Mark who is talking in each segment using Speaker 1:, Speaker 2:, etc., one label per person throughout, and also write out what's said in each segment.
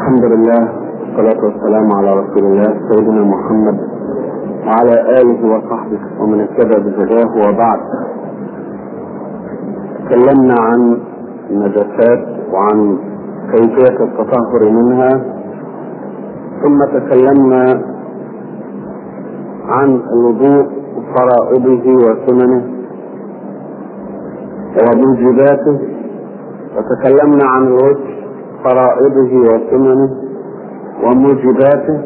Speaker 1: الحمد لله والصلاة والسلام على رسول الله سيدنا محمد وعلى آله وصحبه ومن اتبع بهداه وبعد تكلمنا عن النجاسات وعن كيفية التطهر منها ثم تكلمنا عن الوضوء وفرائضه وسننه وموجباته وتكلمنا عن الوجه فرائضه وسننه وموجباته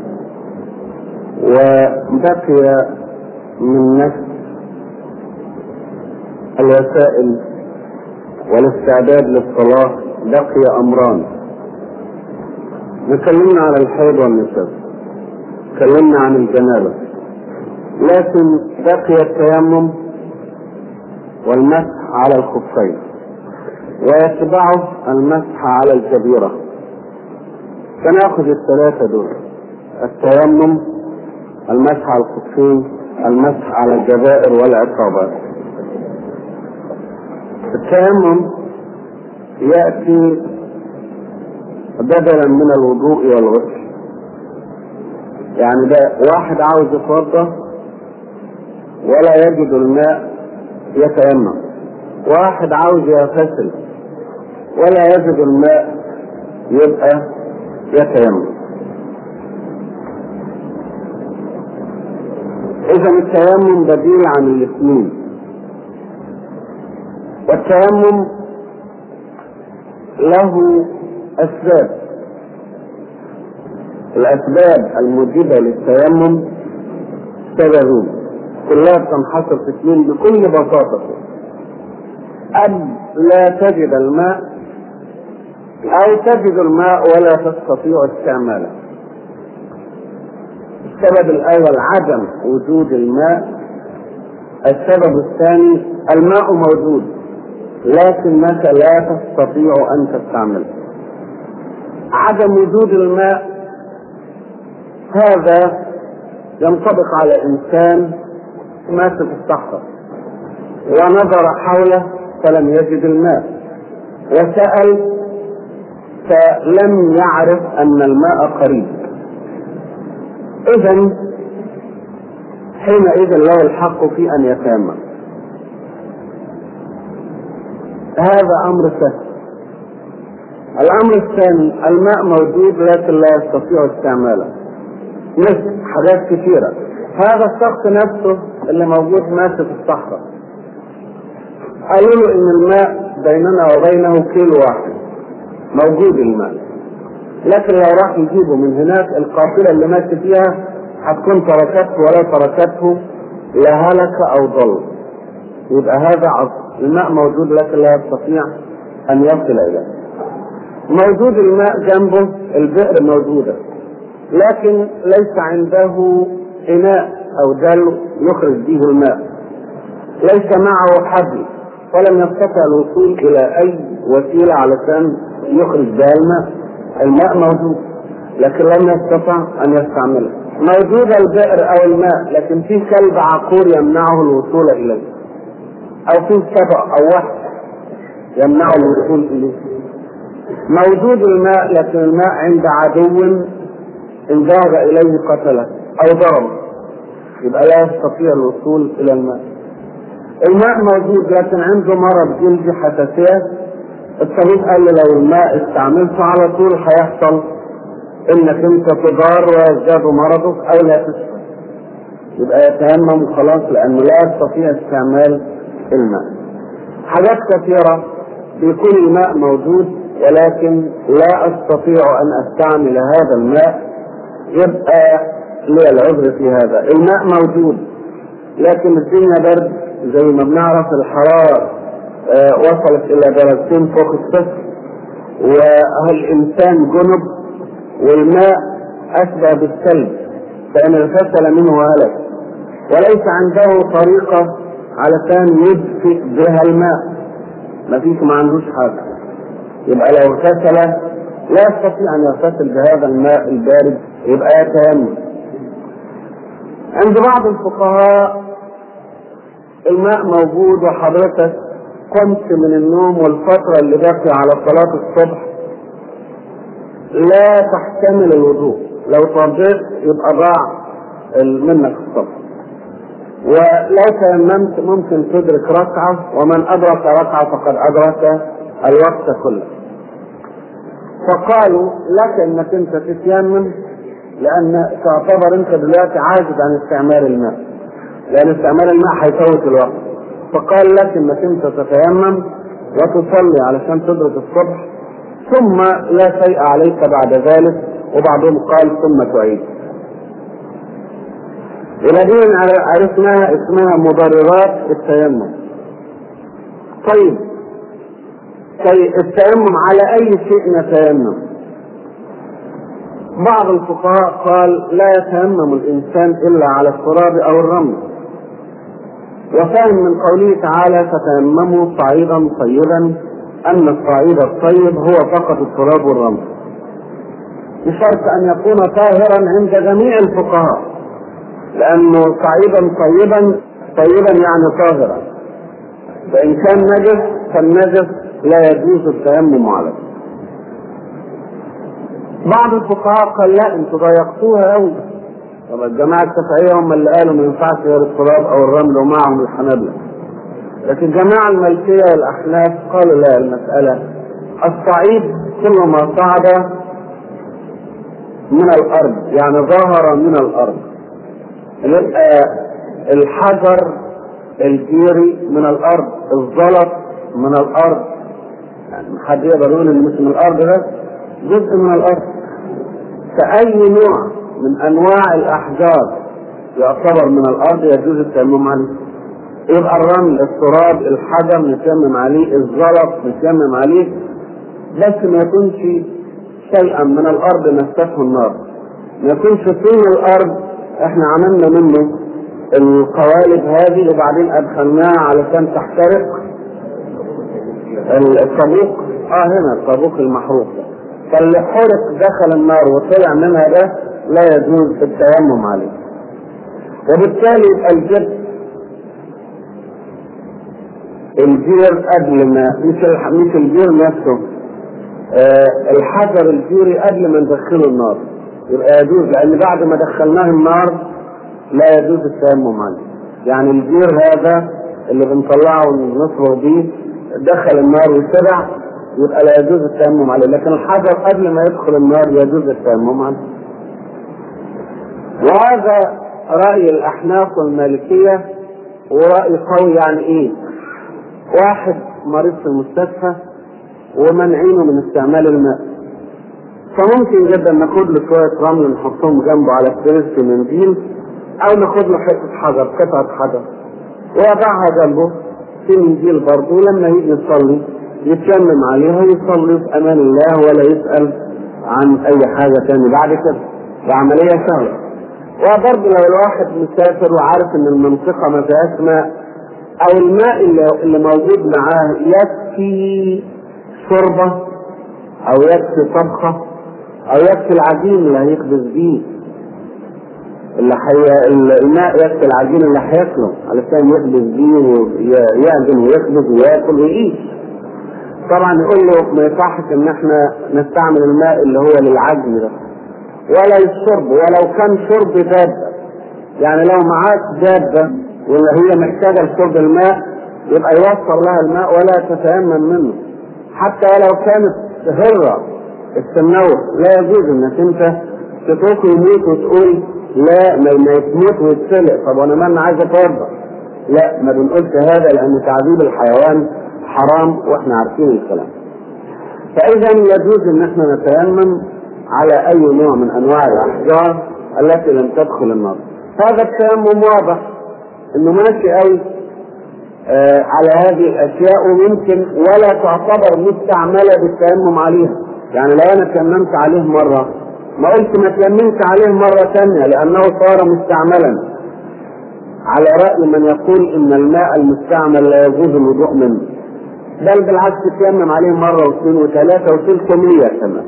Speaker 1: وبقي من نفس الوسائل والاستعداد للصلاة بقي أمران تكلمنا على الحيض والنساء تكلمنا عن الجنابة لكن بقي التيمم والمسح على الخفين ويتبعه المسح على الكبيرة فناخذ الثلاثة دول التيمم المسح على الخفين المسح على الجبائر والعقابات التيمم يأتي بدلا من الوضوء والغسل يعني ده واحد عاوز يتوضا ولا يجد الماء يتيمم واحد عاوز يغتسل ولا يجد الماء يبقى يتيمم اذا التيمم بديل عن الاثنين والتيمم له اسباب الاسباب الموجبه للتيمم سببين كلها تنحصر في اثنين بكل بساطه أن لا تجد الماء أو تجد الماء ولا تستطيع استعماله. السبب الأول عدم وجود الماء. السبب الثاني الماء موجود لكنك لا تستطيع أن تستعمله. عدم وجود الماء هذا ينطبق على إنسان مات في الصحراء ونظر حوله فلم يجد الماء وسأل فلم يعرف أن الماء قريب إذا حينئذ له الحق في أن يتيمم هذا أمر سهل الأمر الثاني الماء موجود لكن لا يستطيع استعماله مثل حاجات كثيرة هذا الشخص نفسه اللي موجود ماشي في الصحراء قالوا له ان الماء بيننا وبينه كيلو واحد موجود الماء لكن لو راح يجيبه من هناك القافله اللي ماشي فيها هتكون تركته ولا تركته لهلك او ضل يبقى هذا عصر الماء موجود لكن لا يستطيع ان يصل اليه موجود الماء جنبه البئر موجوده لكن ليس عنده اناء او دلو يخرج به الماء ليس معه حبل ولم يستطع الوصول الى اي وسيله علشان يخرج بها الماء الماء موجود لكن لم يستطع ان يستعمله موجود البئر او الماء لكن في كلب عقور يمنعه الوصول اليه او في سبع او وحش يمنعه الوصول اليه موجود الماء لكن الماء عند عدو ان ذهب اليه قتله او ضربه يبقى لا يستطيع الوصول الى الماء الماء موجود لكن عنده مرض جلدي حساسية الطبيب قال له لو الماء استعملته على طول هيحصل انك انت تضار ويزداد مرضك او لا تشفى يبقى يتيمم وخلاص لانه لا يستطيع استعمال الماء حاجات كثيرة بيكون الماء موجود ولكن لا استطيع ان استعمل هذا الماء يبقى لي العذر في هذا الماء موجود لكن الدنيا برد زي ما بنعرف الحرارة آه وصلت إلى درجتين فوق الصفر والإنسان جنب والماء أشبه بالثلج فإن اغتسل منه هلك وليس عنده طريقة علشان يدفئ بها الماء ما فيش ما عندوش حاجة يبقى لو اغتسل لا يستطيع أن يغتسل بهذا الماء البارد يبقى يتيمم عند بعض الفقهاء الماء موجود وحضرتك قمت من النوم والفترة اللي باقية على صلاة الصبح لا تحتمل الوضوء لو توضيت يبقى ضاع منك الصبر ولو تيممت ممكن تدرك ركعة ومن أدرك ركعة فقد أدرك الوقت كله فقالوا لك انك انت تتيمم لان تعتبر انت دلوقتي عاجز عن استعمال الماء لان استعمال الماء هيفوت الوقت فقال لك انك انت تتيمم وتصلي علشان تدرك الصبح ثم لا شيء عليك بعد ذلك وبعضهم قال ثم تعيد الذين عرفناها اسمها مبررات التيمم طيب طيب التيمم على اي شيء نتيمم بعض الفقهاء قال لا يتيمم الانسان الا على التراب او الرمل وفهم من قوله تعالى فتيمموا صعيدا طيبا ان الصعيد الطيب هو فقط التراب والرمل بشرط ان يكون طاهرا عند جميع الفقهاء لانه صعيدا طيبا طيبا يعني طاهرا فان كان نجس فالنجس لا يجوز التيمم عليه بعض الفقهاء قال لا انتوا ضيقتوها قوي طب الجماعه الشافعيه هم اللي قالوا ما ينفعش غير التراب او الرمل ومعهم الحنابله لكن الجماعه المالكيه والاحناف قالوا لا المساله الصعيد كل ما صعد من الارض يعني ظهر من الارض يبقى الحجر الجيري من الارض الزلط من الارض يعني حد يقدر يقول ان مش من الارض ده جزء من الارض فاي نوع من انواع الاحجار يعتبر من الارض يجوز التيمم عليه يبقى الرمل التراب الحجر نتيمم عليه الزلط نتيمم عليه بس ما يكونش شيئا من الارض مسته النار ما يكونش طين الارض احنا عملنا منه القوالب هذه وبعدين ادخلناها علشان تحترق الطابوق اه هنا الطابوق المحروق ده فاللي حرق دخل النار وطلع منها ده لا يجوز التيمم عليه وبالتالي يبقى الجد الجير قبل ما مش مش الجير نفسه آه الحجر الجيري قبل ما ندخله النار يبقى يجوز لان بعد ما دخلناه النار لا يجوز التيمم عليه يعني الجير هذا اللي بنطلعه ونصبغ بيه دخل النار وسبع يبقى لا يجوز التيمم عليه لكن الحجر قبل ما يدخل النار يجوز التيمم عليه وهذا رأي الأحناف والمالكية ورأي قوي يعني إيه؟ واحد مريض في المستشفى ومنعينه من استعمال الماء فممكن جدا ناخد له شوية رمل نحطهم جنبه على السرير في منديل أو ناخد له حتة حجر قطعة حجر ويضعها جنبه في منديل برضه لما يجي يصلي يتيمم عليها ويصلي في امان الله ولا يسال عن اي حاجه تاني بعد كده العمليه سهله وبرضه لو الواحد مسافر وعارف ان المنطقه ما فيهاش ماء او الماء اللي, اللي موجود معاه يكفي شوربه او يكفي طبخه او يكفي العجين اللي هيخبز بيه اللي حي... الماء يكفي العجين اللي هياكله علشان يخبز بيه ويعجن ويخبز وياكل ويعيش طبعا يقول له ما يصحش ان احنا نستعمل الماء اللي هو للعجن ده ولا للشرب ولو كان شرب دابه يعني لو معاك دابه واللي هي محتاجه لشرب الماء يبقى يوفر لها الماء ولا تتيمم منه حتى ولو كانت هره السمنوه لا يجوز انك انت تتركه يموت وتقول لا ما يموت ويتسلق طب وانا ما عايز اتوضا لا ما بنقولش هذا لان تعذيب الحيوان حرام واحنا عارفين الكلام فاذا يجوز ان احنا نتيمم على اي نوع من انواع الاحجار التي لم تدخل النار هذا التيمم واضح انه ماشي قوي آه على هذه الاشياء وممكن ولا تعتبر مستعمله بالتيمم عليها يعني لو انا تيممت عليه مره ما قلت ما تيممت عليه مره ثانيه لانه صار مستعملا على راي من يقول ان الماء المستعمل لا يجوز الوضوء منه بل بالعكس تيمم عليه مرة واثنين وثلاثة وثلثمية كمان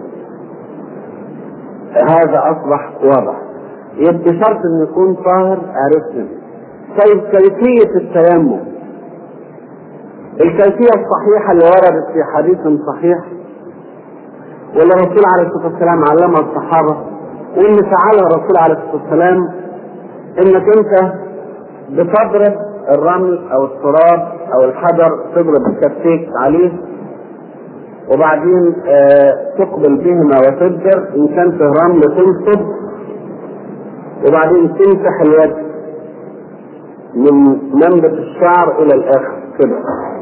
Speaker 1: هذا أصبح واضح يبقى شرط أن يكون طاهر عرفنا طيب كيفية التيمم الكيفية الصحيحة اللي وردت في حديث صحيح واللي الرسول عليه الصلاه والسلام علمها الصحابه واللي فعلها الرسول عليه الصلاه والسلام انك انت بتضرب الرمل او التراب او الحجر تضرب بكفيك عليه وبعدين آه تقبل بهما وتدبر ان كان في رمل تنصب وبعدين تمسح اليد من منبت الشعر الى الاخر كده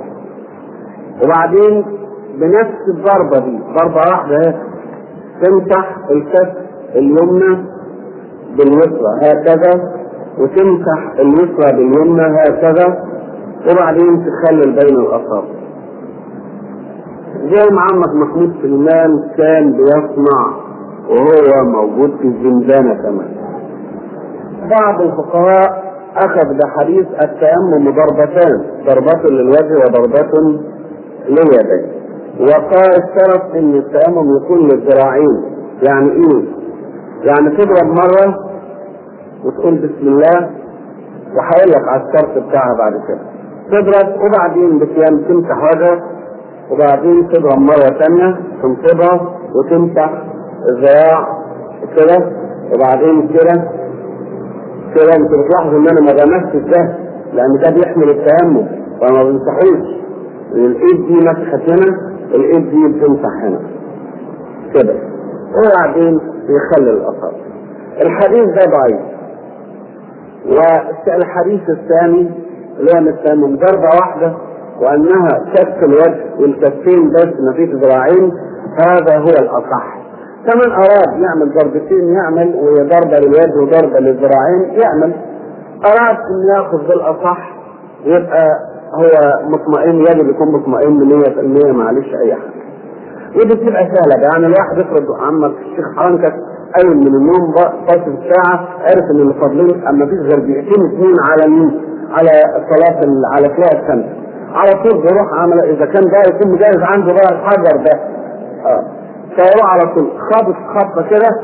Speaker 1: وبعدين بنفس الضربه دي ضربه واحده اهي تمسح الكف اليمنى باليسرى هكذا وتمسح اليسرى باليمنى هكذا وبعدين تخلل بين الاصابع زي ما عمك محمود سليمان كان بيصنع وهو موجود في الزنزانة كمان بعض الفقهاء أخذ بحديث التيمم ضربتان ضربة للوجه وضربة لليدين وقال اشترط ان التيمم يكون للذراعين يعني ايه؟ يعني تضرب مرة وتقول بسم الله وهقول لك على الشرط بتاعها بعد كده تضرب وبعدين بصيام تمسح وجهك وبعدين تضرب مرة ثانية تنصبها وتمسح الذراع كده وبعدين كده كده انت بتلاحظ ان انا ما بمسك ده لان ده بيحمل التيمم فما بنمسحوش الايد دي مسحت هنا الايد دي بتمسح هنا كده وبعدين يخلي الاثر الحديث ده ضعيف والحديث الثاني اللي هو التيمم ضربه واحده وانها كف الوجه والكفين بس ما فيش ذراعين هذا هو الاصح كمن اراد يعمل ضربتين يعمل وهي ضربه للوجه وضربه للذراعين يعمل اراد ان ياخذ بالاصح يبقى هو مطمئن يجب يكون مطمئن 100% معلش اي حاجه ودي بتبقى سهله يعني الواحد يفرض عمك الشيخ حرنكت قايم من النوم باص الساعه عرف ان اللي فاضلين اما فيش غير دقيقتين اثنين على مين؟ على صلاه على صلاه الشمس على طول بيروح عمل اذا كان ده يكون مجهز عنده بقى الحجر ده اه فيروح على طول خابط خبطه كده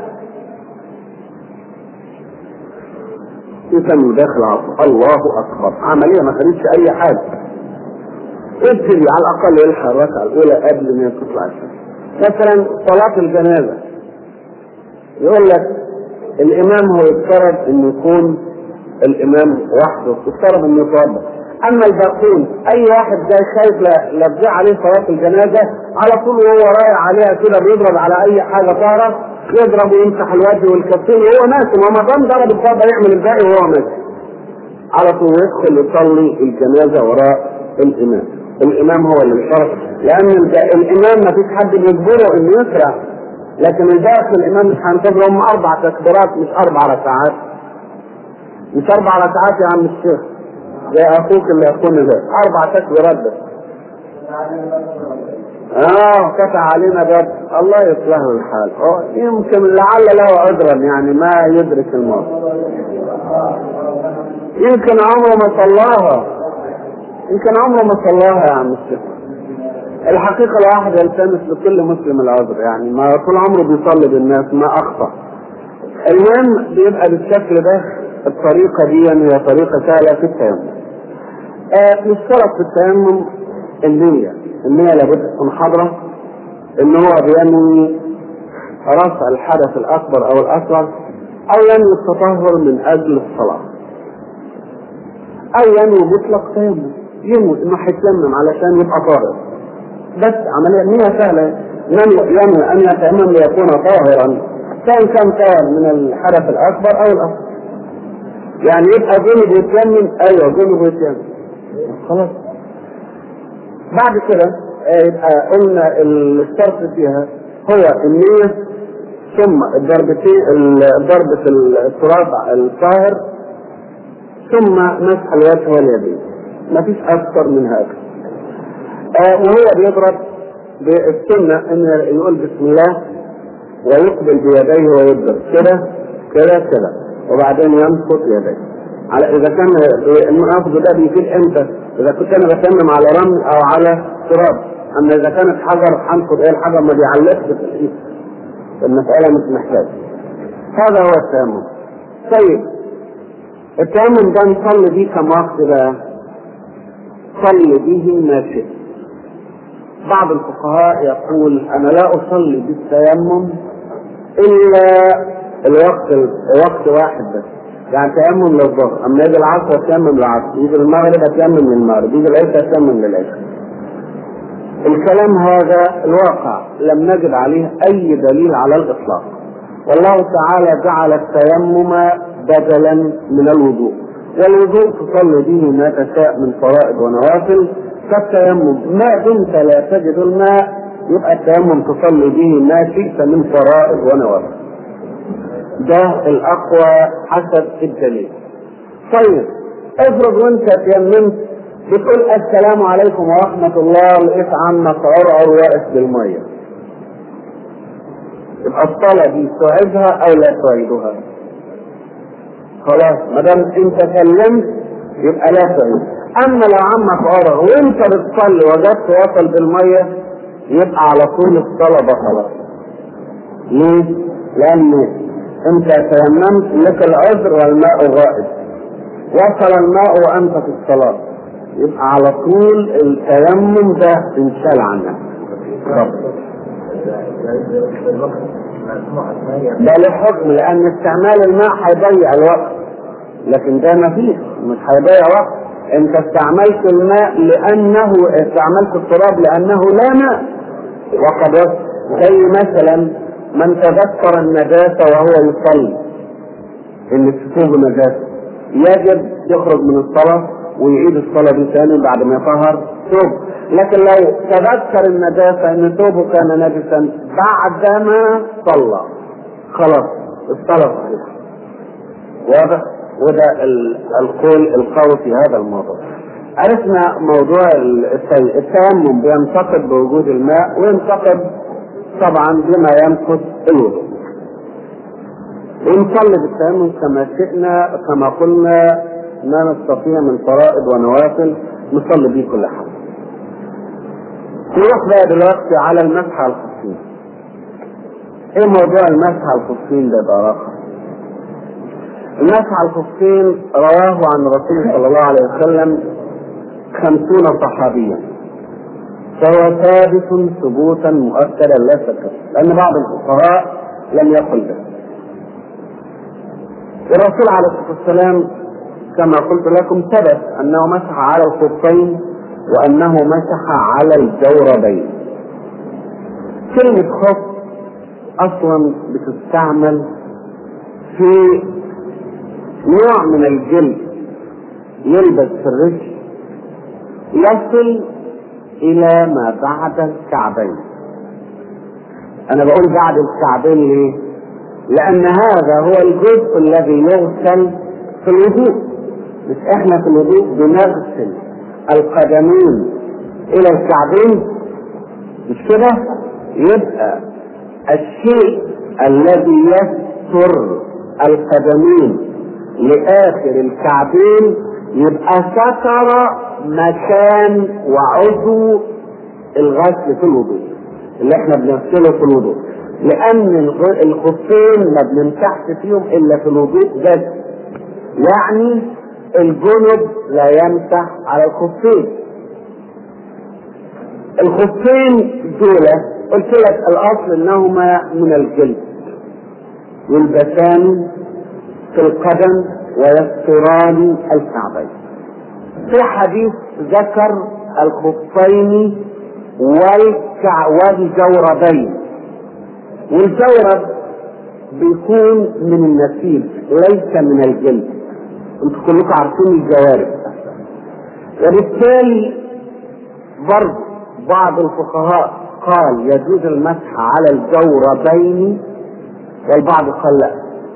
Speaker 1: يسمي داخل عصر الله اكبر عمليه ما خدتش اي حاجه ابتدي على الاقل يلحق الركعه الاولى قبل ما تطلع الشمس مثلا صلاه الجنازه يقول لك الامام هو يفترض انه يكون الامام وحده يفترض انه يتوضا اما الباقين اي واحد جاي خايف لا تضيع عليه صلاه الجنازه على طول وهو رايح عليها كده بيضرب على اي حاجه طارت يضرب ويمسح الوجه والكفين وهو ماشي ما دام ضرب الضربه يعمل الباقي وهو ماشي على طول يدخل يصلي الجنازه وراء الامام الامام هو اللي يشرف لان الامام ما فيش حد بيجبره انه يسرع لكن الداخل الامام مش هينتظر هم اربع تكبيرات مش اربع ركعات مش اربع ركعات يا عم الشيخ زي اخوك اللي يكون ده اربع تكبيرات بس اه كفى علينا بس الله يصلح له الحال أوه. يمكن لعل له عذرا يعني ما يدرك الموت يمكن عمره ما صلاها يمكن عمره ما صلاها يا عم الشيخ الحقيقة الواحد يلتمس لكل مسلم العذر يعني ما طول عمره بيصلي بالناس ما أخطأ المهم بيبقى بالشكل ده الطريقة دي يعني هي طريقة سهلة في التيمم. آه يشترط في التيمم النية، النية لابد تكون حاضرة إن هو بينوي رفع الحدث الأكبر أو الأصغر أو ينوي التطهر من أجل الصلاة. أو ينوي مطلق تيمم، ينوي إنه هيتيمم علشان يبقى طاهر. بس عملية نية سهلة ينوي أن يتيمم ليكون طاهرا سواء كان طاهر من الحدث الأكبر أو الأصغر. يعني يبقى جنب يتيمم ايوه جنب يتيمم خلاص بعد كده يبقى قلنا الشرط فيها هو النية ثم الضربتين ضربة التراب الطاهر ثم مسح الوجه واليدين ما فيش أكثر من هذا وهو بيضرب بالسنة إن يقول بسم الله ويقبل بيديه ويضرب كده كده كده وبعدين يمسك يديه على اذا كان المأخذ ده بيفيد امتى؟ اذا كنت انا بتمم على رمل او على تراب اما اذا كانت حجر هنقض ايه الحجر ما بيعلقش في الايد المسألة مش محتاجة هذا هو التيمم طيب التيمم ده نصلي بيه كم وقت بقى؟ صلي به ما شئت بعض الفقهاء يقول انا لا اصلي بالتيمم الا الوقت وقت واحد بس يعني تيمم للظهر اما يجي العصر اتيمم للعصر يجي المغرب اتيمم للمغرب يجي العشاء اتيمم للعشاء الكلام هذا الواقع لم نجد عليه اي دليل على الاطلاق والله تعالى جعل التيمم بدلا من الوضوء والوضوء تصلي به ما تشاء من فرائض ونوافل كالتيمم ما دمت لا تجد الماء يبقى التيمم تصلي به ما شئت من فرائض ونوافل ده الاقوى حسب الدليل طيب افرض وانت تيممت بتقول السلام عليكم ورحمة الله لقيت عمك عرعر واقف بالمية يبقى الصلاة دي تعيدها أو لا تعيدها خلاص ما دام انت سلمت يبقى لا تعيد اما لو عمك عرعر وانت بتصلي وجدت وصل بالمية يبقى على طول الصلاة بطلت ليه؟ لأن انت تيممت لك العذر والماء غائب وصل الماء وانت في الصلاه يبقى على طول التيمم ده انشال عنك ده له حكم لان استعمال الماء هيضيع الوقت لكن ده ما فيش مش هيضيع وقت انت استعملت الماء لانه استعملت التراب لانه لا ماء وقد زي مثلا من تذكر النجاسة وهو يصلي ان الثوب نجاسة يجب يخرج من الصلاة ويعيد الصلاة دي تاني بعد ما يطهر ثوب لكن لو تذكر النجاسة ان ثوبه كان نجسا بعدما صلى خلاص الصلاة صحيحة واضح وده القول القوي في هذا الموضوع عرفنا موضوع التيمم بينتقد بوجود الماء وينتقد طبعا بما ينقض الوضوء ونصلي بالتيمم كما شئنا كما قلنا ما نستطيع من فرائض ونوافل نصلي به كل حاجه نروح بقى دلوقتي على المسح على الخفين ايه موضوع المسح على الخفين ده بقى المسح على الخفين رواه عن الرسول صلى الله عليه وسلم خمسون صحابيا فهو ثابت ثبوتا مؤكدا لا شك لان بعض الفقهاء لم يقل به الرسول عليه الصلاه والسلام كما قلت لكم ثبت انه مسح على الخفين وانه مسح على الجوربين كلمة خف اصلا بتستعمل في نوع من الجلد يلبس في الرجل يصل الى ما بعد الكعبين انا بقول بعد الكعبين ليه لان هذا هو الجزء الذي يغسل في الوضوء مش احنا في الوضوء بنغسل القدمين الى الكعبين مش كده يبقى الشيء الذي يستر القدمين لاخر الكعبين يبقى ستر مكان وعضو الغسل في الوضوء اللي احنا بنغسله في الوضوء لان الخفين ما بنمسحش فيهم الا في الوضوء بس يعني الجنب لا يمسح على الخفين الخفين دول قلت لك الاصل انهما من الجلد يلبسان في القدم ويستران الكعبين في حديث ذكر الخفين والكع والجوربين والجورب بيكون من النسيج ليس من الجلد انتوا كلكم عارفين الجوارب وبالتالي برضه بعض الفقهاء قال يجوز المسح على الجوربين والبعض قال لا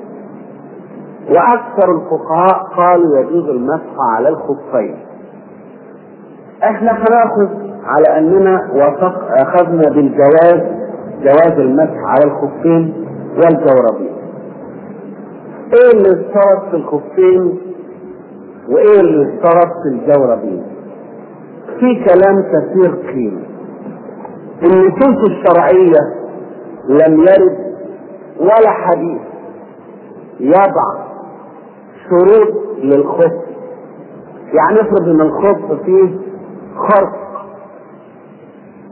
Speaker 1: واكثر الفقهاء قالوا يجوز المسح على الخفين احنا هناخذ على اننا وثق اخذنا بالجواز جواز المسح على الخفين والجوربين ايه اللي اشترط في الخفين وايه اللي اشترط في الجوربين في كلام كثير قيل النصوص الشرعية لم يرد ولا حديث يضع شروط للخف يعني افرض ان الخف فيه خرق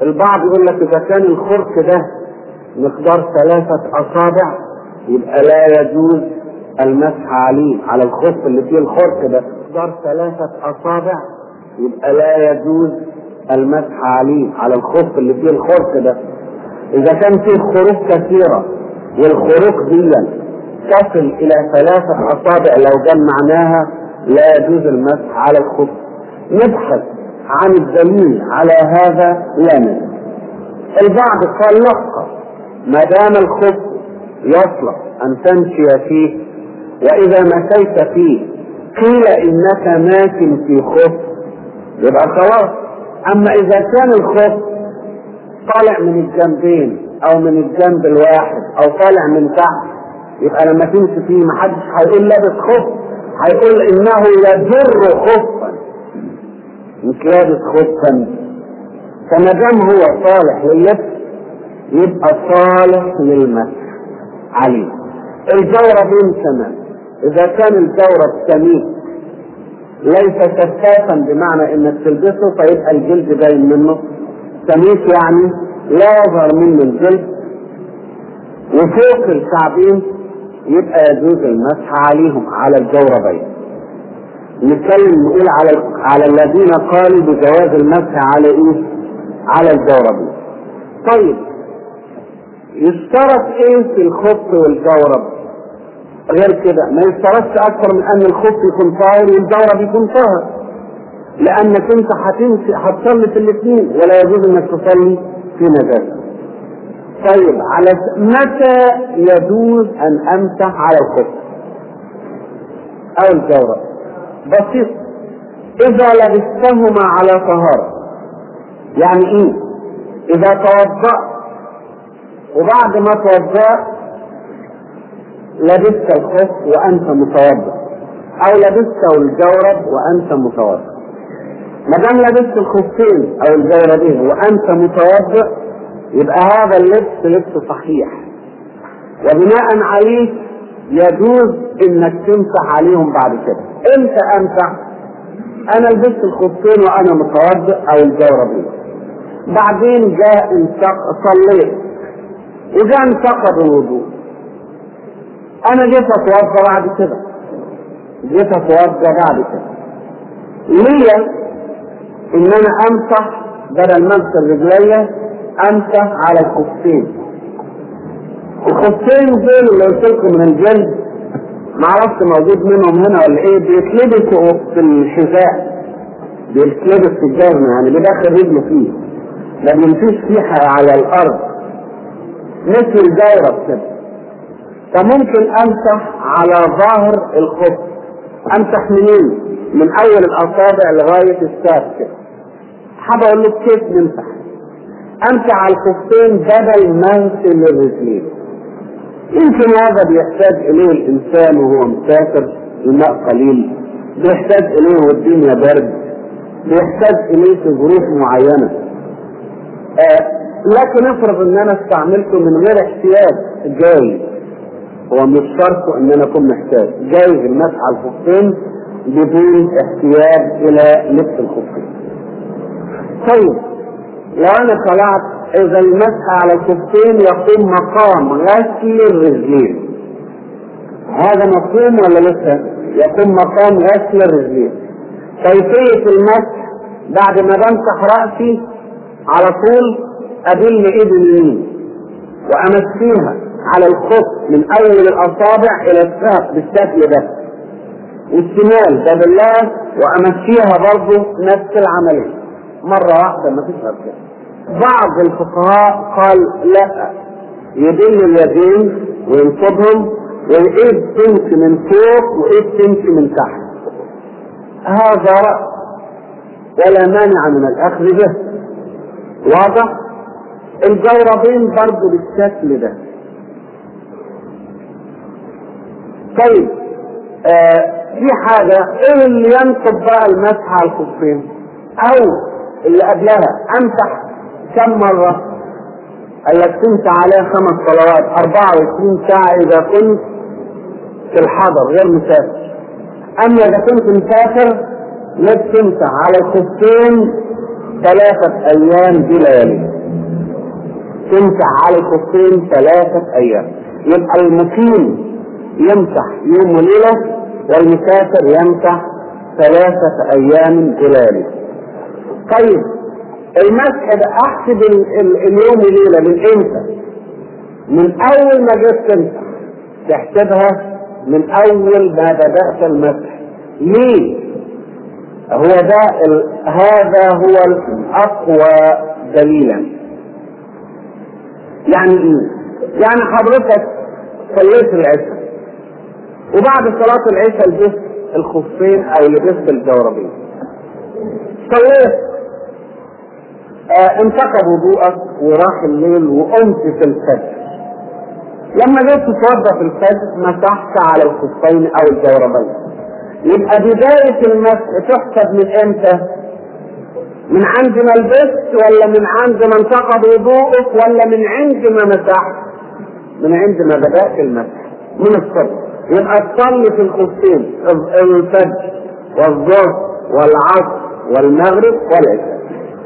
Speaker 1: البعض يقول لك اذا كان الخرق ده مقدار ثلاثة اصابع يبقى لا يجوز المسح عليه على الخف اللي فيه الخرق ده مقدار ثلاثة اصابع يبقى لا يجوز المسح عليه على الخف اللي فيه الخرق ده اذا كان فيه خروق كثيرة والخروق دي تصل الى ثلاثة اصابع لو جمعناها لا يجوز المسح على الخف نبحث عن الدليل على هذا لا نجد البعض قال لا ما دام الخف يصلح ان تمشي فيه واذا مشيت فيه قيل انك ماشي في خف يبقى خلاص اما اذا كان الخف طالع من الجنبين او من الجنب الواحد او طالع من تحت يبقى لما تمشي فيه محدش هيقول لابس خف هيقول انه يجر خفا مش لابس خفا فما دام هو صالح لللبس يبقى صالح للمسح عليه الجوربين كمان اذا كان الجورب سميك ليس شفافا بمعنى انك تلبسه فيبقى الجلد باين منه سميك يعني لا يظهر منه الجلد وفوق الكعبين يبقى يجوز المسح عليهم على الجوربين نتكلم نقول على على الذين قالوا بجواز المسح على ايه؟ على الجوربين. طيب يشترط ايه في الخف والجورب؟ غير كده ما يشترطش اكثر من ان الخف يكون طاهر والجورب يكون طاهر. لانك انت هتمشي هتصلي في الاثنين ولا يجوز انك تصلي في نجاسه. طيب على متى يجوز ان امسح على الخف؟ او الجورب؟ بسيط اذا لبستهما على طهارة يعني ايه اذا توضأت وبعد ما توضأت لبست الخف وانت متوضأ او لبست الجورب وانت متوضأ ما دام لبست الخفين او الجوربين وانت متوضأ يبقى هذا اللبس لبس صحيح وبناء عليه يجوز انك تمسح عليهم بعد كده امتى امسح انا لبست الخفين وانا متوضئ او الجوربين بعدين جاء انتق... صليت وجاء انتقد الوضوء انا جيت اتوضا بعد كده جيت اتوضا بعد كده ليه ان انا امسح بدل ما امسح رجليا امسح على الخفين الخفين دول اللي قلت لكم من الجلد معرفش موجود منهم هنا ولا ايه بيتلبسوا في الحذاء بيتلبس في الجزمة يعني بيدخل رجله فيه ما بيمشيش فيه على الارض مثل الجورب كده فممكن امسح على ظاهر الخف امسح منين؟ من اول الاصابع لغايه الساق كده حابب اقول لك كيف نمسح امسح على الخفين بدل ما امسح الرجلين يمكن هذا بيحتاج اليه الانسان وهو مسافر الماء قليل بيحتاج اليه والدنيا برد بيحتاج اليه في ظروف معينه آه لكن افرض ان انا استعملته من غير احتياج جايز هو مش شرط ان انا اكون محتاج جايز المسح على الخفين بدون احتياج الى لبس الخفين طيب لو انا خلعت اذا المسح على الكفين يقوم مقام غسل الرجلين هذا مفهوم ولا لسه يقوم مقام غسل الرجلين كيفية المسح بعد ما بمسح رأسي على طول أدل إيدي اليمين وأمسيها على الخف من أول الأصابع إلى الساق بالشكل ده والشمال ده بالله وأمسيها برضه نفس العملية مرة واحدة ما فيش كده بعض الفقهاء قال لا يدل اليدين وينصبهم والايد تمشي من فوق وايد تمشي من تحت هذا رأي ولا مانع من الاخذ به واضح الجوربين برضه بالشكل ده طيب آه في حاجة ايه اللي ينصب بقى المسح على الخفين او اللي قبلها امسح كم مرة؟ قال لك تمسح عليها خمس صلوات 24 ساعة إذا كنت في الحضر غير مسافر. أما إذا كنت مسافر لك تمسح على الخفين ثلاثة أيام بليالي. تمسح على الخفين ثلاثة أيام يبقى المقيم يمسح يوم وليلة والمسافر يمسح ثلاثة أيام خلاله طيب المسح ده أحسب ال- ال- اليوم وليلة من إمتى؟ من أول ما جيت تمسح تحسبها من أول ما بدأت المسح ليه؟ هو ده ال... هذا هو الأقوى دليلا يعني ايه؟ يعني حضرتك صليت العشاء وبعد صلاة العشاء لبست الخفين أو لبست الجوربين صليت آه انتقب وضوءك وراح الليل وقمت في الفجر لما جيت تتوضا في الفجر مسحت على الخفين او الجوربين يبقى بداية المسح تحسب من امتى؟ من عند ما لبست ولا من عند ما انتقض وضوءك ولا من عند ما مسحت؟ من عند ما بدأت المسح من الصبح يبقى تصلي في الخفين الفجر والظهر والعصر والمغرب والعشاء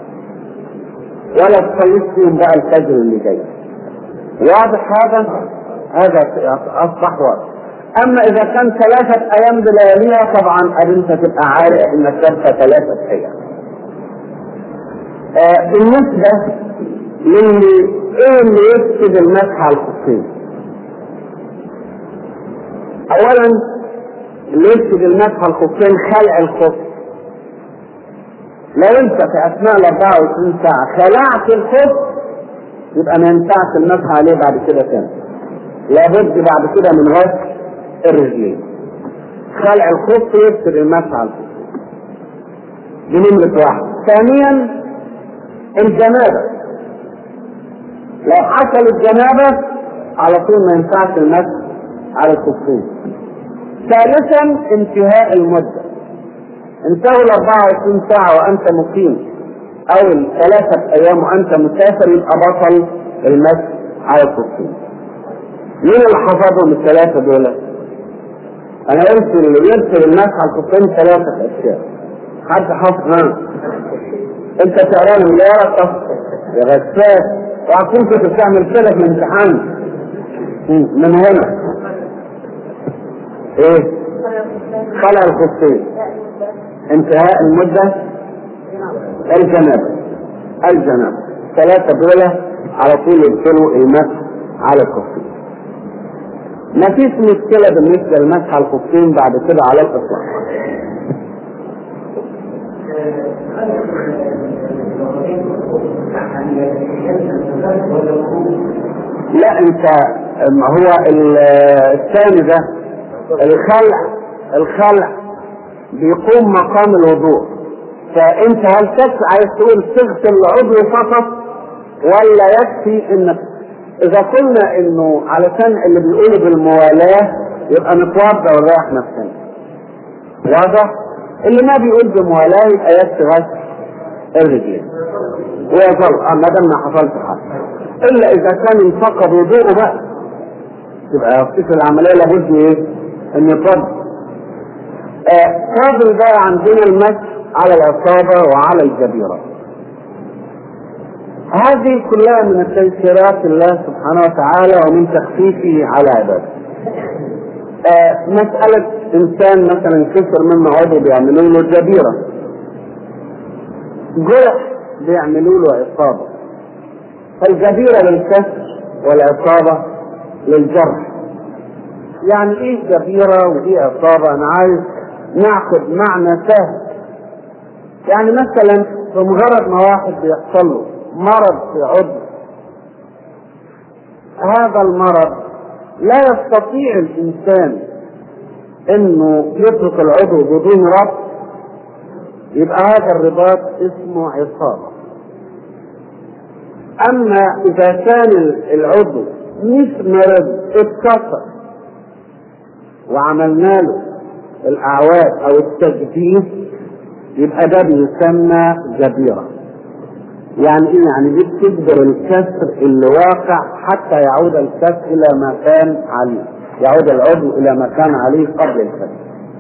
Speaker 1: ولا تصليش فيهم بقى الفجر اللي جاي واضح هذا؟ هذا اصبح واضح اما اذا كان ثلاثة ايام بلياليها طبعا انت تبقى عارف انك تبقى ثلاثة ايام آه بالنسبة للي ايه اللي يفسد المسح على الخفين اولا اللي يفسد المسح على الخفين خلع الخف لو انت في اثناء ال 24 ساعة خلعت الخف يبقى ما ينفعش المسح عليه بعد كده تاني لابد بعد كده من غسل الرجلين خلع الخف يفسد المسح على الخف دي نمرة واحد ثانيا الجنابة لو حصلت جنابة على طول ما ينفعش المسح على الخفين ثالثا انتهاء المدة انتهوا ال 24 ساعة وأنت مقيم أو الثلاثة أيام وأنت مسافر يبقى بطل المسح على الخفين مين اللي حفظهم الثلاثة دول؟ أنا قلت اللي يرسل المسح على الخفين ثلاثة أشياء حد حافظ ها؟ أنت تقرأ من ورقة يا غساس وأكون كنت بتعمل كده في الامتحان من هنا ايه خلع الخفين انتهاء المدة الجنابة الجنابة ثلاثة دولة على طول يدخلوا المسح على الخفين ما فيش مشكلة بالنسبة للمسح على الخفين بعد كده على الإطلاق لا انت ما هو الثاني ده الخلع الخلع بيقوم مقام الوضوء فانت هل تكفي عايز تقول تغسل العضو فقط ولا يكفي انك اذا قلنا انه علشان اللي بيقولوا بالموالاه يبقى نتوضا ونريح نفسنا واضح اللي ما بيقول بموالاه يبقى يكفي غسل الرجلين ويظل اه ما دام ما حصلش حاجه الا اذا كان انفقد وضوءه بقى تبقى يفتكر العمليه لابد ايه؟ ان يفضل آه فاضل بقى عندنا المسح على العصابه وعلى الجبيره هذه كلها من التيسيرات الله سبحانه وتعالى ومن تخفيفه على عباده آه مسألة إنسان مثلا كسر منه عضو بيعملوا له جبيرة جرح بيعملوا له عصابة فالجبيرة للكسر والعصابة للجرح يعني ايه جبيرة وايه عصابة انا عايز ناخد معنى سهل يعني مثلا بمجرد ما واحد بيحصل له مرض في عضو هذا المرض لا يستطيع الانسان انه يترك العضو بدون ربط يبقى هذا الرباط اسمه عصابة اما اذا كان العضو مش مرض اتكسر وعملنا له الاعواد او التجديد يبقى ده بيسمى جبيره يعني ايه يعني دي بتجبر الكسر اللي واقع حتى يعود الكسر الى ما كان عليه يعود العضو الى ما كان عليه قبل الكسر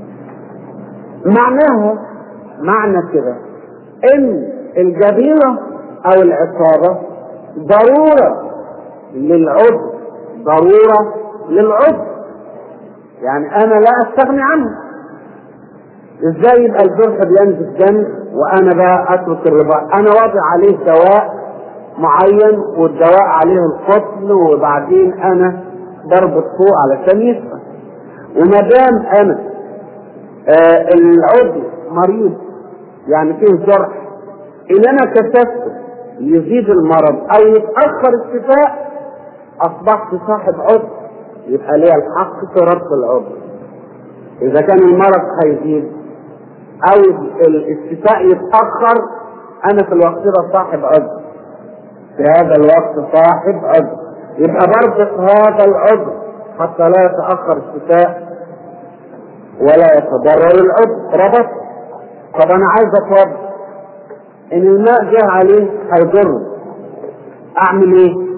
Speaker 1: معناه معنى كده ان الجبيره او العصابه ضروره للعضو ضرورة للعضو يعني انا لا استغني عنه ازاي يبقى الجرح بينزف دم وانا بقى اترك الرباط انا واضع عليه دواء معين والدواء عليه القتل وبعدين انا بربط فوق علشان يشفى وما دام انا آه العضو مريض يعني فيه جرح ان انا كشفته يزيد المرض او يتاخر الشفاء اصبحت صاحب عضو يبقى ليا الحق في ربط العضو اذا كان المرض هيزيد او الشفاء يتاخر انا في الوقت ده صاحب عضو في هذا الوقت صاحب عضو يبقى بربط هذا العضو حتى لا يتاخر الشفاء ولا يتضرر العضو ربط طب انا عايز اتوضا ان الماء جه عليه هيضره اعمل ايه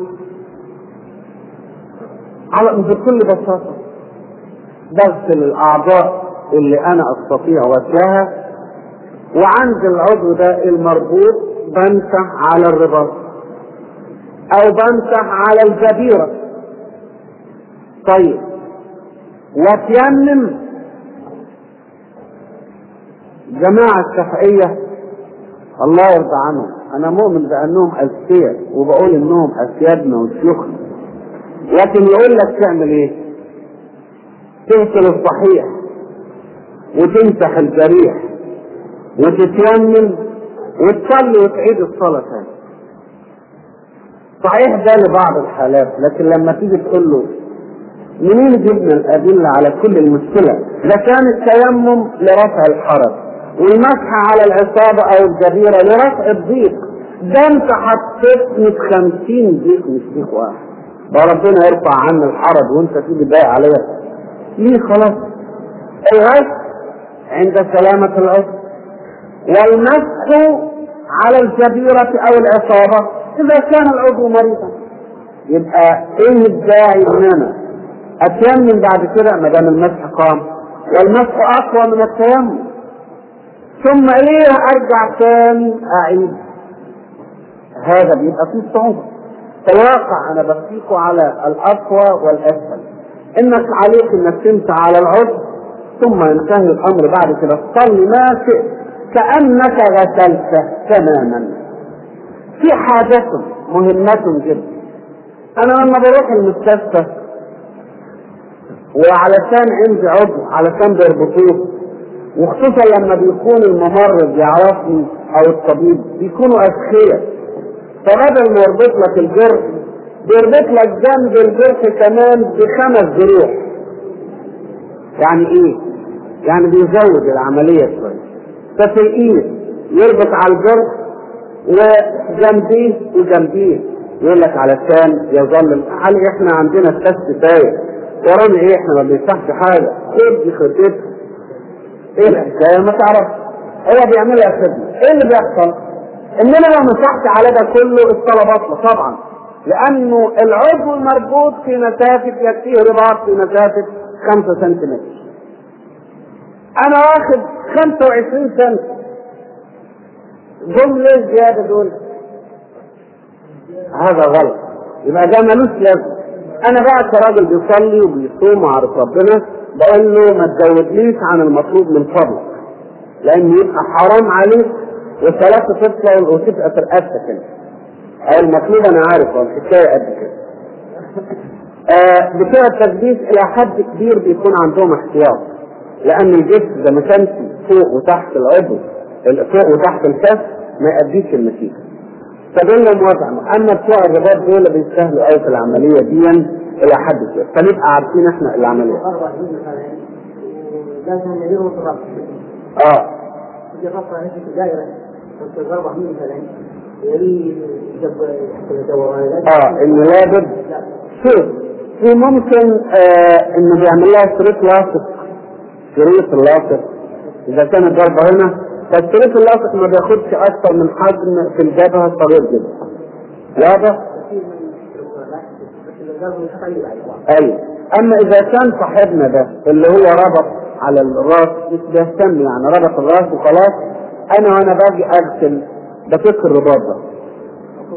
Speaker 1: على بكل بساطة بغسل الاعضاء اللي انا استطيع غسلها وعند العضو ده المربوط بمسح على الرباط او بمسح على الجبيرة طيب واتيمم جماعة الشافعية الله يرضى عنهم انا مؤمن بانهم اذكياء وبقول انهم اسيادنا وشيوخنا لكن يقول لك تعمل ايه تغسل الصحيح وتمسح الجريح وتتيمم وتصلي وتعيد الصلاة تاني صحيح ده لبعض الحالات لكن لما تيجي تقول له منين جبنا الأدلة على كل المشكلة ده كان التيمم لرفع الحرج والمسح على العصابة أو الجبيرة لرفع الضيق ده انت حطيت 50 ضيق مش ضيق واحد ده ربنا يرفع عنا الحرج وانت تيجي بايع عليها ليه خلاص الغش عند سلامة العضو والمسح على الجبيرة أو العصابة إذا كان العضو مريضا يبقى إيه الداعي إن أنا أتيمم بعد كده ما دام المسح قام والمسح أقوى من التيمم ثم إيه أرجع تاني أعيد هذا بيبقى فيه صعوبة الواقع أنا بحكيكم على الأقوى والأسهل إنك عليك إنك تمسح على العضو ثم ينتهي الأمر بعد كده تصلي ما شئت كأنك غسلته تماما في حاجة مهمة جدا أنا لما بروح المستشفى وعلشان عندي عضو علشان بيربطوه وخصوصا لما بيكون الممرض يعرفني أو الطبيب بيكونوا أذكياء فبدل ما يربط لك الجرح بيربط لك جنب الجرح كمان بخمس جروح يعني ايه؟ يعني بيزود العملية شوية ففي الايد يربط على الجرح وجنبيه وجنبيه يقول لك علشان يظل علي احنا عندنا التست فايق ورانا ايه احنا ما بنفتحش حاجه ادي خطتها ايه الحكايه ما تعرفش هو بيعملها خدمه ايه اللي بيحصل؟ اننا لو مسحت على ده كله الصلاه باطله طبعا لانه العضو المربوط في مسافه يكفيه رباط في مسافه 5 سنتيمتر انا واخد 25 سنه جم ليه زياده دول هذا غلط يبقى ده ملوش لازمه انا بقى كراجل بيصلي وبيصوم وعارف ربنا بقول له ما تزودليش عن المطلوب من فضلك لان يبقى حرام عليك والصلاه تطلع وتبقى في رقبتك انت او المطلوب انا عارف هو الحكايه قد كده آه بتوع التكبيس الى حد كبير بيكون عندهم احتياط لان الجسم ده ما كانش فوق وتحت العضو فوق وتحت الكف ما يأديش النتيجه فدول لهم وضعنا اما بتوع الرباط دول بيستاهلوا قوي في العمليه دي الى حد كبير فنبقى عارفين احنا العمليه
Speaker 2: لازم نديرهم في الربط
Speaker 1: اه
Speaker 2: في خاصة نسبة الدائرة كنت الضربة منه مثلا يريد
Speaker 1: اه انه لابد شوف في ممكن آه انه بيعمل لها شريط لاصق شريط اللاصق اذا كان الضربه هنا فالشريط اللاصق ما بياخدش اكثر من حجم في الجبهه صغير جدا واضح؟ ايوه اما اذا كان صاحبنا ده اللي هو ربط على الراس مش بيهتم يعني ربط الراس وخلاص انا وانا باجي اغسل بفك الرباط ده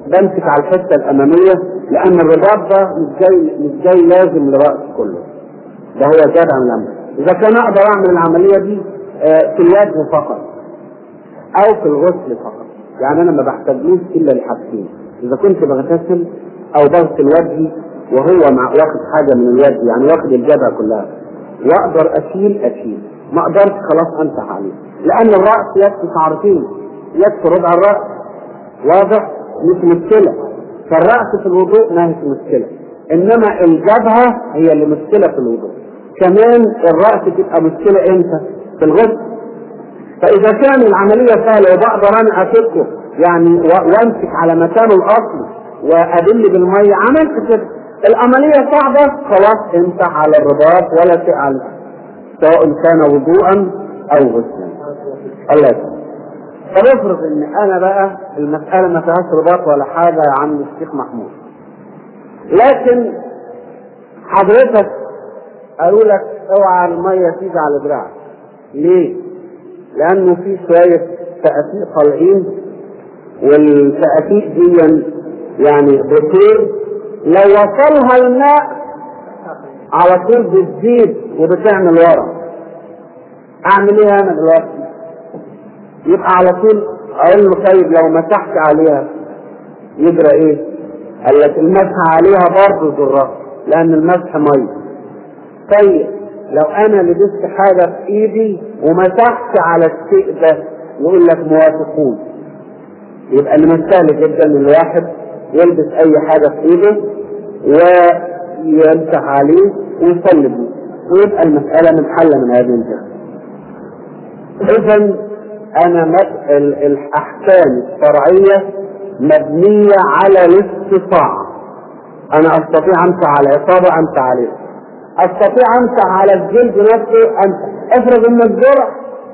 Speaker 1: بمسك على الحته الاماميه لان الرباط ده مش جاي مش جاي لازم للراس كله ده هو زاد عن الامر اذا كان اقدر اعمل العمليه دي آه، في اليد فقط او في الغسل فقط يعني انا ما بحتاجلوش الا لحاجتين اذا كنت بغتسل او بغسل وجهي وهو مع واخد حاجه من اليد يعني واخد الجبهه كلها واقدر اشيل اشيل ما اقدرش خلاص امسح عليه لان الراس يكفي شعرتين يكفي ربع الراس واضح مش مشكله فالراس في الوضوء ما هيش مشكله انما الجبهه هي اللي مشكله في الوضوء كمان الراس تبقى مشكله امتى في الغسل فاذا كان العمليه سهله وبقدر انا افكه يعني و- وامسك على مكانه الاصلي وادل بالميه عملت كده العمليه صعبه خلاص امسح على الرباط ولا شيء على سواء كان وضوءا او غسلا الله يسلمك طب افرض ان انا بقى المساله ما فيهاش رباط ولا حاجه يا عم الشيخ محمود لكن حضرتك قالوا لك اوعى الميه تيجي على دراعك ليه؟ لانه في شويه تأثير طالعين والتأثير دي يعني بطير لو وصلها الماء على طول بتزيد وبتعمل ورا اعمل ايه انا دلوقتي؟ يبقى على طول اقول له طيب لو مسحت عليها يجرى ايه؟ قال لك المسح عليها برضه ضرها لان المسح ميه طيب لو انا لبست حاجه في ايدي ومسحت على الشيء ده يقول لك موافقون يبقى اللي من سهل جدا ان الواحد يلبس اي حاجه في ايده ويمسح عليه ويصلي بيه ويبقى المساله منحله من هذه الجهه اذا انا مد- ال- الاحكام الشرعيه مبنيه على الاستطاعه انا استطيع امسح على اصابه امسح عليه استطيع امسح على الجلد نفسه امسح افرض ان الجرح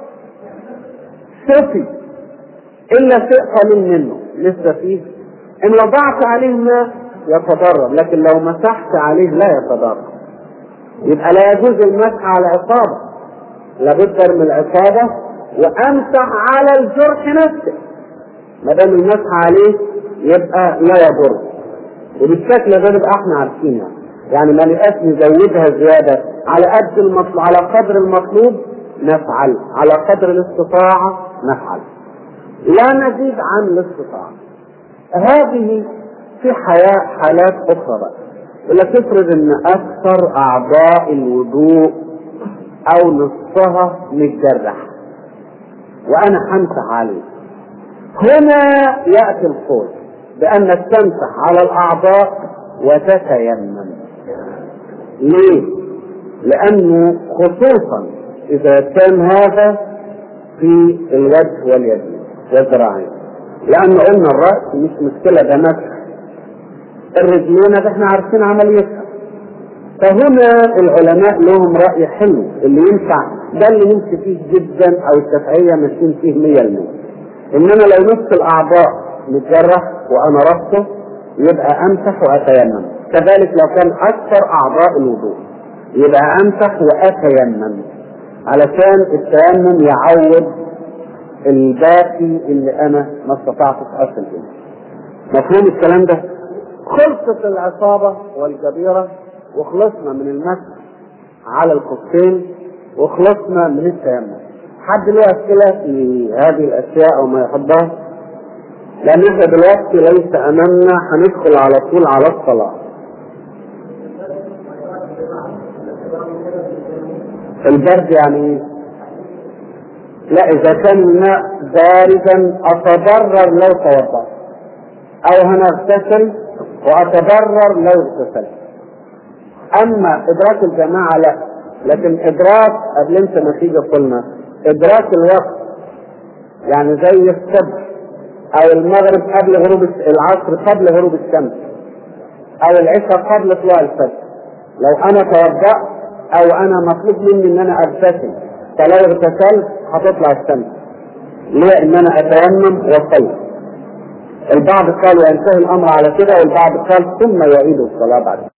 Speaker 1: شفي الا شيء قليل منه لسه فيه ان وضعت عليه ماء يتضرر لكن لو مسحت عليه لا يتضرر يبقى لا يجوز المسح على عصابه لابد من العصابه وامسح على الجرح نفسه ما دام المسح عليه يبقى لا يضر وبالشكل ده نبقى احنا عارفين يعني يعني ما نبقاش نزودها زياده على قد المطلوب على قدر المطلوب نفعل على قدر الاستطاعه نفعل لا نزيد عن الاستطاعه هذه في حياة حالات أخرى بقى يقول لك افرض إن أكثر أعضاء الوضوء أو نصفها متجرح وأنا همسح عليه هنا يأتي القول بأنك تمسح على الأعضاء وتتيمم ليه؟ لأنه خصوصا إذا كان هذا في الوجه واليد والذراعين لأن قلنا الرأس مش مشكلة ده مسح الرجلين ده احنا عارفين عمليتها فهنا العلماء لهم رأي حلو اللي ينفع ده اللي نمشي فيه جدا أو الشافعية ماشيين فيه 100% إنما لو نص الأعضاء متجرح وأنا ربطه يبقى أمسح وأتيمم كذلك لو كان أكثر أعضاء الوضوء يبقى أمسح وأتيمم علشان التيمم يعوض الباقي اللي أنا ما استطعتش أصل إليه مفهوم الكلام ده؟ خلصت العصابة والجبيرة وخلصنا من المسح على الخفين وخلصنا من التيمم حد له أسئلة في هذه الأشياء أو ما يحبها؟ لأن احنا دلوقتي ليس أمامنا هندخل على طول على الصلاة. البرد يعني ايه؟ لا إذا كان الماء باردا أتضرر لو توضأت. أو هنغتسل وأتضرر لو اغتسلت. أما إدراك الجماعة لا، لكن إدراك قبل أنت ما تيجي قلنا إدراك الوقت يعني زي الصبح او المغرب قبل غروب العصر قبل غروب الشمس او العشاء قبل طلوع الفجر لو انا توضأت او انا مطلوب مني ان انا اغتسل فلو اغتسلت هتطلع الشمس ليه ان انا اتيمم واصلي البعض قال وينتهي الامر على كده والبعض قال ثم يعيد الصلاه بعد